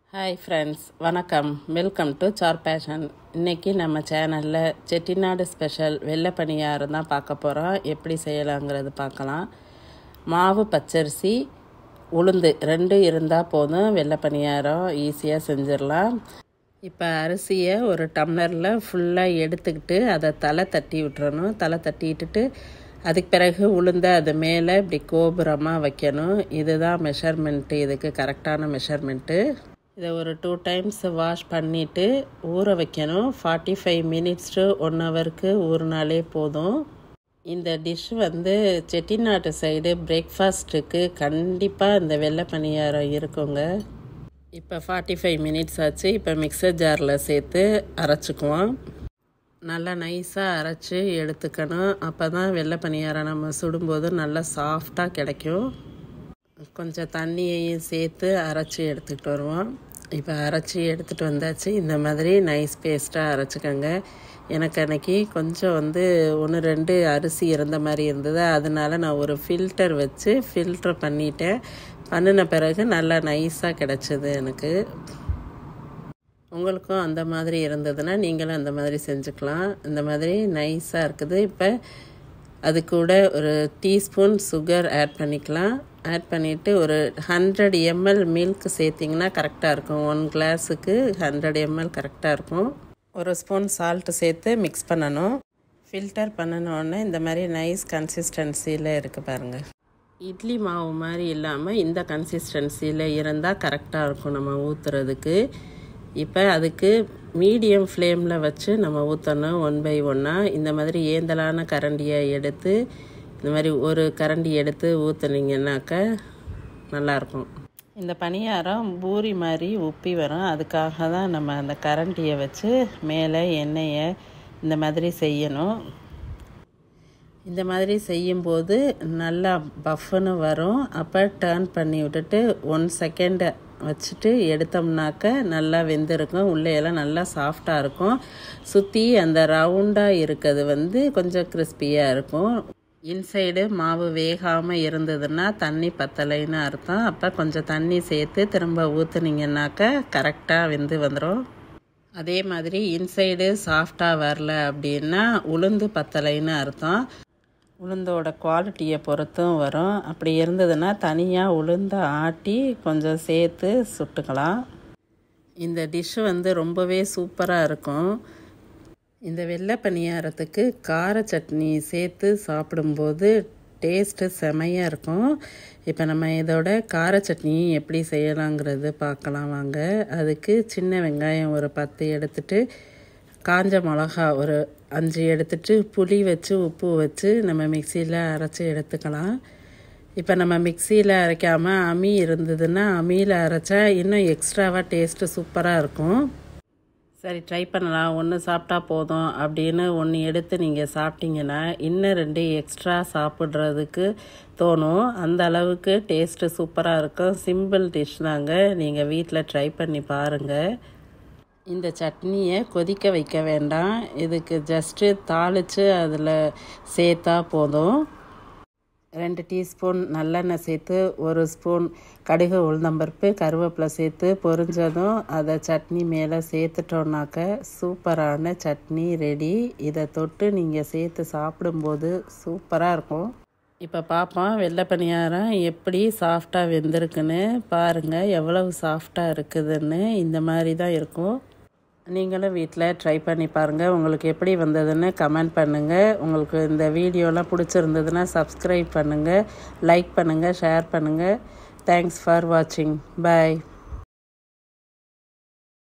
hi friends வணக்கம் welcome to சார் பேஷன் இன்றைக்கி நம்ம சேனலில் செட்டிநாடு ஸ்பெஷல் வெள்ளை பணியாரம் தான் பார்க்க போகிறோம் எப்படி செய்யலாங்கிறது பார்க்கலாம் மாவு பச்சரிசி உளுந்து ரெண்டும் இருந்தால் போதும் வெள்ளை பணியாரம் ஈஸியாக செஞ்சிடலாம் இப்போ அரிசியை ஒரு டம்ளரில் ஃபுல்லாக எடுத்துக்கிட்டு அதை தலை தட்டி விட்டுறணும் தலை தட்டி விட்டுட்டு அதுக்கு பிறகு உளுந்த அது மேலே இப்படி கோபுரமாக வைக்கணும் இதுதான் மெஷர்மெண்ட்டு இதுக்கு கரெக்டான மெஷர்மெண்ட்டு இதை ஒரு டூ டைம்ஸ் வாஷ் பண்ணிவிட்டு ஊற வைக்கணும் forty five minutes to one ஹவருக்கு ஊறினாலே போதும் இந்த டிஷ் வந்து செட்டிநாட்டு சைடு பிரேக்ஃபாஸ்ட்டுக்கு கண்டிப்பாக இந்த வெள்ளை பணியாரம் இருக்குங்க இப்போ ஃபார்ட்டி ஃபைவ் மினிட்ஸ் ஆச்சு இப்போ மிக்சர் ஜாரில் சேர்த்து அரைச்சிக்குவோம் நல்லா நைஸாக அரைச்சி எடுத்துக்கணும் அப்போ தான் வெள்ளை பணியாரம் நம்ம சுடும்போது நல்லா சாஃப்டாக கிடைக்கும் கொஞ்சம் தண்ணியையும் சேர்த்து அரைச்சி எடுத்துகிட்டு வருவோம் இப்போ அரைச்சி எடுத்துகிட்டு வந்தாச்சு இந்த மாதிரி நைஸ் பேஸ்ட்டாக அரைச்சிக்கோங்க எனக்கு அன்னைக்கு கொஞ்சம் வந்து ஒன்று ரெண்டு அரிசி இருந்த மாதிரி இருந்தது அதனால நான் ஒரு ஃபில்டர் வச்சு ஃபில்டர் பண்ணிட்டேன் பண்ணின பிறகு நல்லா நைஸாக கிடச்சிது எனக்கு உங்களுக்கும் அந்த மாதிரி இருந்ததுன்னா நீங்களும் அந்த மாதிரி செஞ்சுக்கலாம் இந்த மாதிரி நைஸாக இருக்குது இப்போ அது கூட ஒரு டீஸ்பூன் சுகர் ஆட் பண்ணிக்கலாம் ஆட் பண்ணிவிட்டு ஒரு ஹண்ட்ரட் எம்எல் மில்க் சேர்த்திங்கன்னா கரெக்டாக இருக்கும் ஒன் கிளாஸுக்கு ஹண்ட்ரட் எம்எல் கரெக்டாக இருக்கும் ஒரு ஸ்பூன் சால்ட்டு சேர்த்து மிக்ஸ் பண்ணணும் ஃபில்டர் பண்ணினோடனே இந்த மாதிரி நைஸ் கன்சிஸ்டன்சியில் இருக்குது பாருங்கள் இட்லி மாவு மாதிரி இல்லாமல் இந்த கன்சிஸ்டன்சியில் இருந்தால் கரெக்டாக இருக்கும் நம்ம ஊற்றுறதுக்கு இப்போ அதுக்கு மீடியம் ஃப்ளேமில் வச்சு நம்ம ஊற்றணும் ஒன் பை ஒன்னாக இந்த மாதிரி ஏந்தலான கரண்டியை எடுத்து இந்த மாதிரி ஒரு கரண்டி எடுத்து ஊற்றுனீங்கன்னாக்க நல்லாயிருக்கும் இந்த பணியாரம் பூரி மாதிரி உப்பி வரும் அதுக்காக தான் நம்ம அந்த கரண்டியை வச்சு மேலே எண்ணெயை இந்த மாதிரி செய்யணும் இந்த மாதிரி செய்யும்போது நல்லா பஃப்னு வரும் அப்போ டேர்ன் பண்ணி விட்டுட்டு ஒன் செகண்டு வச்சுட்டு எடுத்தோம்னாக்க நல்லா வெந்திருக்கும் உள்ளேயெல்லாம் நல்லா சாஃப்டாக இருக்கும் சுற்றி அந்த ரவுண்டாக இருக்கிறது வந்து கொஞ்சம் கிறிஸ்பியாக இருக்கும் இன்சைடு மாவு வேகாமல் இருந்ததுன்னா தண்ணி பத்தலைன்னு அர்த்தம் அப்போ கொஞ்சம் தண்ணி சேர்த்து திரும்ப ஊற்றுனீங்கன்னாக்க கரெக்டாக வெந்து வந்துடும் அதே மாதிரி இன்சைடு சாஃப்டாக வரல அப்படின்னா உளுந்து பத்தலைன்னு அர்த்தம் உளுந்தோட குவாலிட்டியை பொறுத்தும் வரும் அப்படி இருந்ததுன்னா தனியாக உளுந்த ஆட்டி கொஞ்சம் சேர்த்து சுட்டுக்கலாம் இந்த டிஷ்ஷு வந்து ரொம்பவே சூப்பராக இருக்கும் இந்த வெள்ளை பணியாரத்துக்கு கார சட்னி சேர்த்து சாப்பிடும்போது டேஸ்ட்டு செமையாக இருக்கும் இப்போ நம்ம இதோட கார சட்னி எப்படி செய்யலாங்கிறது பார்க்கலாம் வாங்க அதுக்கு சின்ன வெங்காயம் ஒரு பத்து எடுத்துட்டு காஞ்ச மிளகா ஒரு அஞ்சு எடுத்துட்டு புளி வச்சு உப்பு வச்சு நம்ம மிக்சியில் அரைச்சி எடுத்துக்கலாம் இப்போ நம்ம மிக்சியில் அரைக்காமல் அமி இருந்ததுன்னா அமியில் அரைச்சா இன்னும் எக்ஸ்ட்ராவாக டேஸ்ட்டு சூப்பராக இருக்கும் சரி ட்ரை பண்ணலாம் ஒன்று சாப்பிட்டா போதும் அப்படின்னு ஒன்று எடுத்து நீங்கள் சாப்பிட்டீங்கன்னா இன்னும் ரெண்டு எக்ஸ்ட்ரா சாப்பிட்றதுக்கு தோணும் அந்த அளவுக்கு டேஸ்ட்டு சூப்பராக இருக்கும் சிம்பிள் டிஷ் தாங்க நீங்கள் வீட்டில் ட்ரை பண்ணி பாருங்கள் இந்த சட்னியை கொதிக்க வைக்க வேண்டாம் இதுக்கு ஜஸ்ட்டு தாளித்து அதில் சேர்த்தா போதும் ரெண்டு டீஸ்பூன் நல்லெண்ணெய் சேர்த்து ஒரு ஸ்பூன் கடுகு உளுந்தம்பருப்பு கருவேப்பிலை சேர்த்து பொரிஞ்சதும் அதை சட்னி மேலே சேர்த்துட்டோன்னாக்க சூப்பரான சட்னி ரெடி இதை தொட்டு நீங்கள் சேர்த்து சாப்பிடும்போது சூப்பராக இருக்கும் இப்போ பார்ப்போம் வெள்ளை பணியாரம் எப்படி சாஃப்டாக வெந்திருக்குன்னு பாருங்கள் எவ்வளவு சாஃப்டாக இருக்குதுன்னு இந்த மாதிரி தான் இருக்கும் நீங்களும் வீட்டில் ட்ரை பண்ணி பாருங்கள் உங்களுக்கு எப்படி வந்ததுன்னு கமெண்ட் பண்ணுங்கள் உங்களுக்கு இந்த வீடியோலாம் பிடிச்சிருந்ததுன்னா சப்ஸ்கிரைப் பண்ணுங்கள் லைக் பண்ணுங்கள் ஷேர் பண்ணுங்கள் தேங்க்ஸ் ஃபார் வாட்சிங் பாய்